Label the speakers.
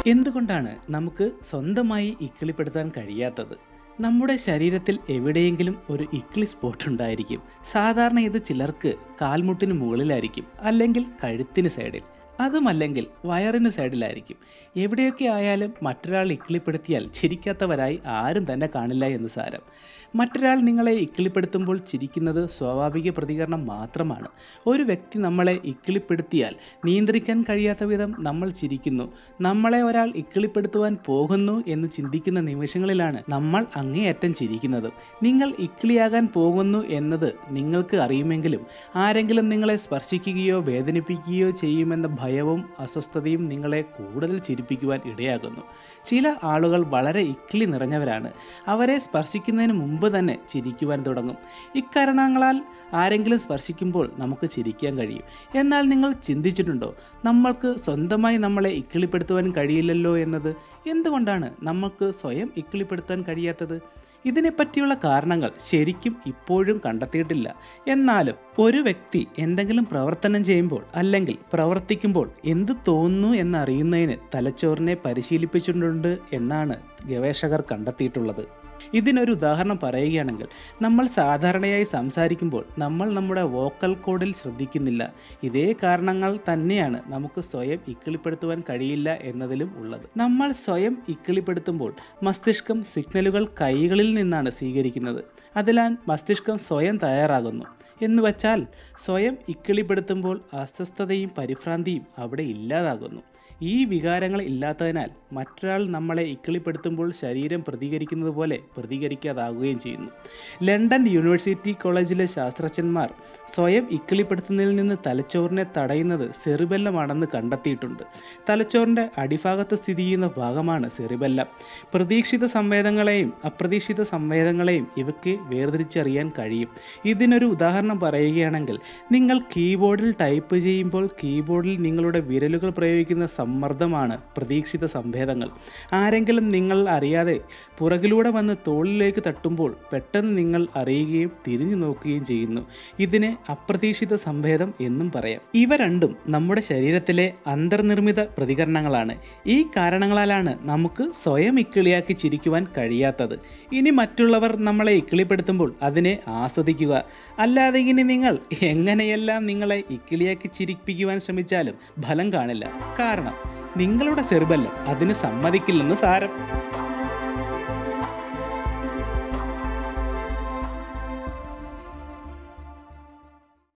Speaker 1: എന്തുകൊണ്ടാണ് നമുക്ക് സ്വന്തമായി ഇക്കിളിപ്പെടുത്താൻ കഴിയാത്തത് നമ്മുടെ ശരീരത്തിൽ എവിടെയെങ്കിലും ഒരു ഇക്കിളി സ്പോട്ട് ഉണ്ടായിരിക്കും സാധാരണ ഇത് ചിലർക്ക് കാൽമുട്ടിന് മുകളിലായിരിക്കും അല്ലെങ്കിൽ കഴുത്തിന് സൈഡിൽ അതുമല്ലെങ്കിൽ വയറിന് സൈഡിലായിരിക്കും എവിടെയൊക്കെ ആയാലും മറ്റൊരാൾ ഇക്കിളിപ്പെടുത്തിയാൽ ചിരിക്കാത്തവരായി ആരും തന്നെ കാണില്ല എന്ന് സാരം മറ്റൊരാൾ നിങ്ങളെ ഇക്കിളിപ്പെടുത്തുമ്പോൾ ചിരിക്കുന്നത് സ്വാഭാവിക പ്രതികരണം മാത്രമാണ് ഒരു വ്യക്തി നമ്മളെ ഇക്കിളിപ്പെടുത്തിയാൽ നിയന്ത്രിക്കാൻ കഴിയാത്ത വിധം നമ്മൾ ചിരിക്കുന്നു നമ്മളെ ഒരാൾ ഇക്കിളിപ്പെടുത്തുവാൻ പോകുന്നു എന്ന് ചിന്തിക്കുന്ന നിമിഷങ്ങളിലാണ് നമ്മൾ അങ്ങേയറ്റം ചിരിക്കുന്നത് നിങ്ങൾ ഇക്കിളിയാകാൻ പോകുന്നു എന്നത് നിങ്ങൾക്ക് അറിയുമെങ്കിലും ആരെങ്കിലും നിങ്ങളെ സ്പർശിക്കുകയോ വേദനിപ്പിക്കുകയോ ചെയ്യുമെന്ന ഭയവും അസ്വസ്ഥതയും നിങ്ങളെ കൂടുതൽ ചിരിപ്പിക്കുവാൻ ഇടയാകുന്നു ചില ആളുകൾ വളരെ ഇക്കിളി നിറഞ്ഞവരാണ് അവരെ സ്പർശിക്കുന്നതിന് മുമ്പ് തന്നെ ചിരിക്കുവാൻ തുടങ്ങും ഇക്കാരണങ്ങളാൽ ആരെങ്കിലും സ്പർശിക്കുമ്പോൾ നമുക്ക് ചിരിക്കാൻ കഴിയും എന്നാൽ നിങ്ങൾ ചിന്തിച്ചിട്ടുണ്ടോ നമ്മൾക്ക് സ്വന്തമായി നമ്മളെ ഇക്കിളിപ്പെടുത്തുവാൻ കഴിയില്ലല്ലോ എന്നത് എന്തുകൊണ്ടാണ് നമുക്ക് സ്വയം ഇക്കിളിപ്പെടുത്താൻ കഴിയാത്തത് ഇതിനെപ്പറ്റിയുള്ള കാരണങ്ങൾ ശരിക്കും ഇപ്പോഴും കണ്ടെത്തിയിട്ടില്ല എന്നാലും ഒരു വ്യക്തി എന്തെങ്കിലും പ്രവർത്തനം ചെയ്യുമ്പോൾ അല്ലെങ്കിൽ പ്രവർത്തിക്കുമ്പോൾ എന്ത് തോന്നുന്നു എന്നറിയുന്നതിന് തലച്ചോറിനെ പരിശീലിപ്പിച്ചിട്ടുണ്ട് എന്നാണ് ഗവേഷകർ കണ്ടെത്തിയിട്ടുള്ളത് ഇതിനൊരു ഉദാഹരണം പറയുകയാണെങ്കിൽ നമ്മൾ സാധാരണയായി സംസാരിക്കുമ്പോൾ നമ്മൾ നമ്മുടെ വോക്കൽ കോഡിൽ ശ്രദ്ധിക്കുന്നില്ല ഇതേ കാരണങ്ങൾ തന്നെയാണ് നമുക്ക് സ്വയം ഇക്കിളിപ്പെടുത്തുവാൻ കഴിയില്ല എന്നതിലും ഉള്ളത് നമ്മൾ സ്വയം ഇക്കിളിപ്പെടുത്തുമ്പോൾ മസ്തിഷ്കം സിഗ്നലുകൾ കൈകളിൽ നിന്നാണ് സ്വീകരിക്കുന്നത് അതിനാൽ മസ്തിഷ്കം സ്വയം തയ്യാറാകുന്നു എന്ന് വച്ചാൽ സ്വയം ഇക്കിളിപ്പെടുത്തുമ്പോൾ അസ്വസ്ഥതയും പരിഭ്രാന്തിയും അവിടെ ഇല്ലാതാകുന്നു ഈ വികാരങ്ങൾ ഇല്ലാത്തതിനാൽ മറ്റൊരാൾ നമ്മളെ ഇക്കിളിപ്പെടുത്തുമ്പോൾ ശരീരം പ്രതികരിക്കുന്നത് പോലെ പ്രതികരിക്കാതാകുകയും ചെയ്യുന്നു ലണ്ടൻ യൂണിവേഴ്സിറ്റി കോളേജിലെ ശാസ്ത്രജ്ഞന്മാർ സ്വയം ഇക്കിളിപ്പെടുത്തുന്നതിൽ നിന്ന് തലച്ചോറിനെ തടയുന്നത് സെറിബെല്ലമാണെന്ന് കണ്ടെത്തിയിട്ടുണ്ട് തലച്ചോറിൻ്റെ അടിഭാഗത്ത് സ്ഥിതി ചെയ്യുന്ന ഭാഗമാണ് സെറിബെല്ലം പ്രതീക്ഷിത സംവേദങ്ങളെയും അപ്രതീക്ഷിത സംവേദങ്ങളെയും ഇവയ്ക്ക് വേർതിരിച്ചറിയാൻ കഴിയും ഇതിനൊരു ഉദാഹരണം പറയുകയാണെങ്കിൽ നിങ്ങൾ കീബോർഡിൽ ടൈപ്പ് ചെയ്യുമ്പോൾ കീബോർഡിൽ നിങ്ങളുടെ വിരലുകൾ പ്രയോഗിക്കുന്ന സമ്മർദ്ദമാണ് പ്രതീക്ഷിത സംഭേദങ്ങൾ ആരെങ്കിലും നിങ്ങൾ അറിയാതെ പുറകിലൂടെ വന്ന് തോളിലേക്ക് തട്ടുമ്പോൾ പെട്ടെന്ന് നിങ്ങൾ അറിയുകയും തിരിഞ്ഞു നോക്കുകയും ചെയ്യുന്നു ഇതിനെ അപ്രതീക്ഷിത സംഭേദം എന്നും പറയാം ഇവ രണ്ടും നമ്മുടെ ശരീരത്തിലെ അന്തർനിർമ്മിത പ്രതികരണങ്ങളാണ് ഈ കാരണങ്ങളാലാണ് നമുക്ക് സ്വയം ഇക്കിളിയാക്കി ചിരിക്കുവാൻ കഴിയാത്തത് ഇനി മറ്റുള്ളവർ നമ്മളെ ഇക്കിളിപ്പെടുത്തുമ്പോൾ അതിനെ ആസ്വദിക്കുക അല്ലാതെ ഇനി നിങ്ങൾ എങ്ങനെയെല്ലാം നിങ്ങളെ ഇക്കിളിയാക്കി ചിരിപ്പിക്കുവാൻ ശ്രമിച്ചാലും ഫലം കാണില്ല കാരണം നിങ്ങളുടെ സെറിബെല്ലം അതിന് സമ്മതിക്കില്ലെന്ന് സാരം